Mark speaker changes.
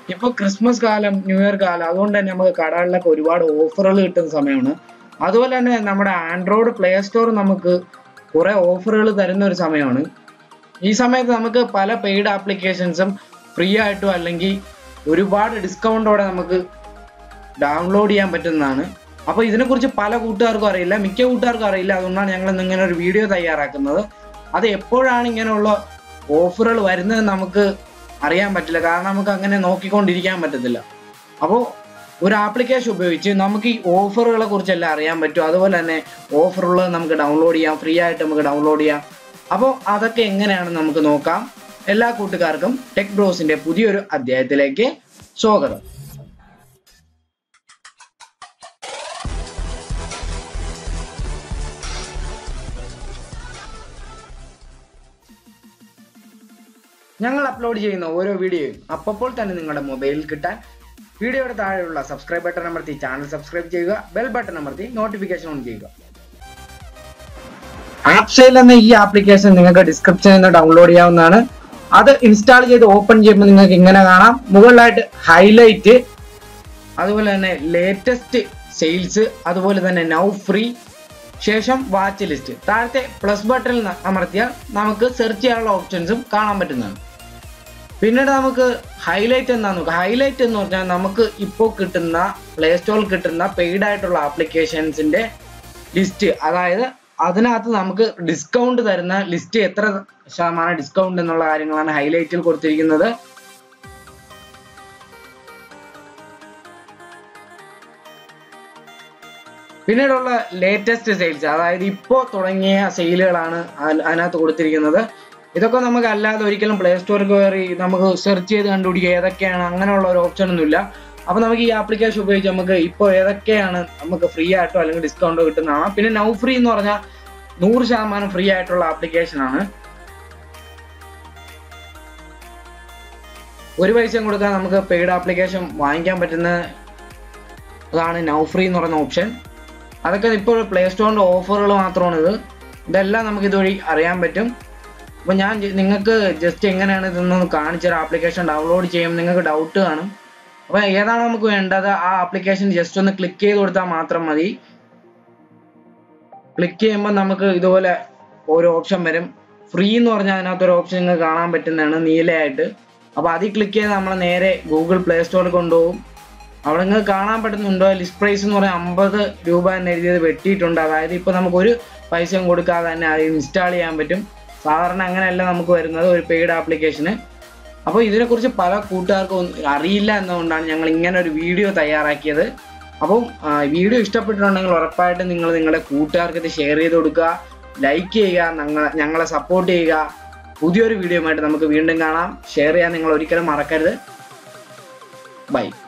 Speaker 1: ഇപ്പൊ ക്രിസ്മസ് കാലം new year കാലം അതുകൊണ്ട് തന്നെ നമുക്ക് കടകളിലൊക്കെ ഒരുപാട് ഓഫറുകൾ കിട്ടുന്ന സമയമാണ് അതുപോലെ തന്നെ നമ്മുടെ ആൻഡ്രോയിഡ് പ്ലേ സ്റ്റോർ നമുക്ക് കുറെ ഓഫറുകൾ തരുന്ന ഒരു സമയമാണ് ഈ സമയത്ത് നമുക്ക് പല പെയ്ഡ് ആപ്ലിക്കേഷൻസും ഫ്രീ ആയിട്ടോ അല്ലെങ്കിൽ ഒരുപാട് ഡിസ്കൗണ്ടോടെ നമുക്ക് ഡൗൺലോഡ് ചെയ്യാൻ പറ്റുന്നതാണ് അപ്പോൾ ഇതിനെക്കുറിച്ച് പല കൂട്ടുകാർക്കും അറിയില്ല മിക്ക കൂട്ടുകാർക്കും അറിയില്ല അതുകൊണ്ടാണ് ഞങ്ങൾ ഇന്ന് ഇങ്ങനെ ഒരു വീഡിയോ തയ്യാറാക്കുന്നത് അത് എപ്പോഴാണ് ഇങ്ങനെയുള്ള ഓഫറുകൾ വരുന്നത് നമുക്ക് അറിയാൻ പറ്റില്ല കാരണം നമുക്ക് അങ്ങനെ നോക്കിക്കൊണ്ടിരിക്കാൻ പറ്റത്തില്ല അപ്പോൾ ഒരു ആപ്ലിക്കേഷൻ ഉപയോഗിച്ച് നമുക്ക് ഈ ഓഫറുകളെ കുറിച്ചെല്ലാം അറിയാൻ പറ്റും അതുപോലെ തന്നെ ഓഫറുള്ളത് നമുക്ക് ഡൗൺലോഡ് ചെയ്യാം ഫ്രീ ആയിട്ട് നമുക്ക് ഡൗൺലോഡ് ചെയ്യാം അപ്പോൾ അതൊക്കെ എങ്ങനെയാണെന്ന് നമുക്ക് നോക്കാം എല്ലാ കൂട്ടുകാർക്കും ടെക് ബ്രോസിന്റെ പുതിയൊരു അധ്യായത്തിലേക്ക് സ്വാഗതം ഞങ്ങൾ അപ്ലോഡ് ചെയ്യുന്ന ഓരോ വീഡിയോയും അപ്പോൾ തന്നെ നിങ്ങളുടെ മൊബൈലിൽ കിട്ടാൻ വീഡിയോയുടെ താഴെയുള്ള സബ്സ്ക്രൈബ് ബട്ടൺ അമർത്തി ചാനൽ സബ്സ്ക്രൈബ് ചെയ്യുക ബെൽ ബട്ടൺ അമർത്തി നോട്ടിഫിക്കേഷൻ ഓൺ ചെയ്യുക ആപ്സെയിൽ എന്ന ഈ ആപ്ലിക്കേഷൻ നിങ്ങൾക്ക് ഡിസ്ക്രിപ്ഷനിൽ നിന്ന് ഡൗൺലോഡ് ചെയ്യാവുന്നതാണ് അത് ഇൻസ്റ്റാൾ ചെയ്ത് ഓപ്പൺ ചെയ്യുമ്പോൾ നിങ്ങൾക്ക് ഇങ്ങനെ കാണാം മുകളിലായിട്ട് ഹൈലൈറ്റ് അതുപോലെ തന്നെ ലേറ്റസ്റ്റ് സെയിൽസ് അതുപോലെ തന്നെ നൗ ഫ്രീ ശേഷം വാച്ച് ലിസ്റ്റ് താഴത്തെ പ്ലസ് ബട്ടണിൽ ന- അമർത്തിയാൽ നമുക്ക് സെർച്ച് ചെയ്യാനുള്ള ഓപ്ഷൻസും കാണാൻ പറ്റുന്നതാണ് പിന്നീട് നമുക്ക് ഹൈലൈറ്റ് എന്താന്ന് നോക്കാം ഹൈലൈറ്റ് എന്ന് പറഞ്ഞാൽ നമുക്ക് ഇപ്പോൾ കിട്ടുന്ന പ്ലേ സ്റ്റോറിൽ കിട്ടുന്ന പെയ്ഡ് ആയിട്ടുള്ള ആപ്ലിക്കേഷൻസിന്റെ ലിസ്റ്റ് അതായത് അതിനകത്ത് നമുക്ക് ഡിസ്കൗണ്ട് തരുന്ന ലിസ്റ്റ് എത്ര ശതമാനം ഡിസ്കൗണ്ട് എന്നുള്ള കാര്യങ്ങളാണ് ഹൈലൈറ്റിൽ കൊടുത്തിരിക്കുന്നത് പിന്നീടുള്ള ലേറ്റസ്റ്റ് സെയിൽസ് അതായത് ഇപ്പോൾ തുടങ്ങിയ സെയിലുകളാണ് അതിനകത്ത് കൊടുത്തിരിക്കുന്നത് ഇതൊക്കെ നമുക്ക് അല്ലാതെ ഒരിക്കലും പ്ലേ സ്റ്റോറിൽ കയറി നമുക്ക് സെർച്ച് ചെയ്ത് കണ്ടുപിടിക്കുക ഏതൊക്കെയാണ് അങ്ങനെയുള്ള ഒരു ഓപ്ഷൻ ഒന്നുമില്ല അപ്പോൾ നമുക്ക് ഈ ആപ്ലിക്കേഷൻ ഉപയോഗിച്ച് നമുക്ക് ഇപ്പോൾ ഏതൊക്കെയാണ് നമുക്ക് ഫ്രീ ആയിട്ടോ അല്ലെങ്കിൽ ഡിസ്കൗണ്ടോ കിട്ടുന്നതാണ് പിന്നെ നൗ ഫ്രീ എന്ന് പറഞ്ഞാൽ നൂറ് ശതമാനം ഫ്രീ ആയിട്ടുള്ള ആപ്ലിക്കേഷൻ ആണ് ഒരു പൈസയും കൊടുക്കാൻ നമുക്ക് പെയ്ഡ് ആപ്ലിക്കേഷൻ വാങ്ങിക്കാൻ പറ്റുന്ന അതാണ് നൗ ഫ്രീ എന്ന് പറയുന്ന ഓപ്ഷൻ അതൊക്കെ ഇപ്പോൾ പ്ലേ സ്റ്റോറിന്റെ ഓഫറുകൾ മാത്രമാണ് ഇത് ഇതെല്ലാം നമുക്ക് ഇതുവഴി അറിയാൻ പറ്റും അപ്പോൾ ഞാൻ ജ- നിങ്ങൾക്ക് ജസ്റ്റ് എങ്ങനെയാണ് ഇതൊന്ന് കാണിച്ചൊരു ആപ്ലിക്കേഷൻ ഡൗൺലോഡ് ചെയ്യുമ്പോൾ നിങ്ങൾക്ക് ഡൗട്ട് കാണും അപ്പോൾ ഏതാണ് നമുക്ക് വേണ്ടത് ആ ആപ്ലിക്കേഷൻ ജസ്റ്റ് ഒന്ന് ക്ലിക്ക് ചെയ്ത് കൊടുത്താൽ മാത്രം മതി ക്ലിക്ക് ചെയ്യുമ്പോൾ നമുക്ക് ഇതുപോലെ ഓരോ ഓപ്ഷൻ വരും ഫ്രീ എന്ന് പറഞ്ഞാൽ അതിനകത്ത് ഒരു ഓപ്ഷൻ നിങ്ങൾക്ക് കാണാൻ പറ്റുന്നതാണ് നീലയായിട്ട് അപ്പോൾ അതിൽ ക്ലിക്ക് ചെയ്ത് നമ്മൾ നേരെ ഗൂഗിൾ പ്ലേ സ്റ്റോറിൽ കൊണ്ടുപോകും അവിടെ നിങ്ങൾക്ക് കാണാൻ പറ്റുന്നുണ്ടോ ലിസ്റ്റ് പ്രൈസ് എന്ന് പറയാൻ അമ്പത് രൂപ എന്ന് എഴുതിയത് വെട്ടിയിട്ടുണ്ട് അതായത് ഇപ്പോൾ നമുക്ക് ഒരു പൈസയും കൊടുക്കാതെ തന്നെ അത് ഇൻസ്റ്റാൾ ചെയ്യാൻ പറ്റും സാധാരണ അങ്ങനെയല്ല നമുക്ക് വരുന്നത് ഒരു പെയ്ഡ് ആപ്ലിക്കേഷന് അപ്പോൾ ഇതിനെക്കുറിച്ച് പല കൂട്ടുകാർക്കും ഒന്നും അറിയില്ല എന്നതുകൊണ്ടാണ് ഞങ്ങൾ ഇങ്ങനെ ഒരു വീഡിയോ തയ്യാറാക്കിയത് അപ്പം ആ, വീഡിയോ ഇഷ്ടപ്പെട്ടിട്ടുണ്ടെങ്കിൽ ഉറപ്പായിട്ടും നിങ്ങൾ നിങ്ങളുടെ കൂട്ടുകാർക്ക് ഇത് ഷെയർ ചെയ്ത് കൊടുക്കുക ലൈക്ക് ചെയ്യുക ഞങ്ങൾ ഞങ്ങളെ സപ്പോർട്ട് ചെയ്യുക പുതിയൊരു വീഡിയോയുമായിട്ട് നമുക്ക് വീണ്ടും കാണാം ഷെയർ ചെയ്യാൻ നിങ്ങൾ ഒരിക്കലും മറക്കരുത് ബൈ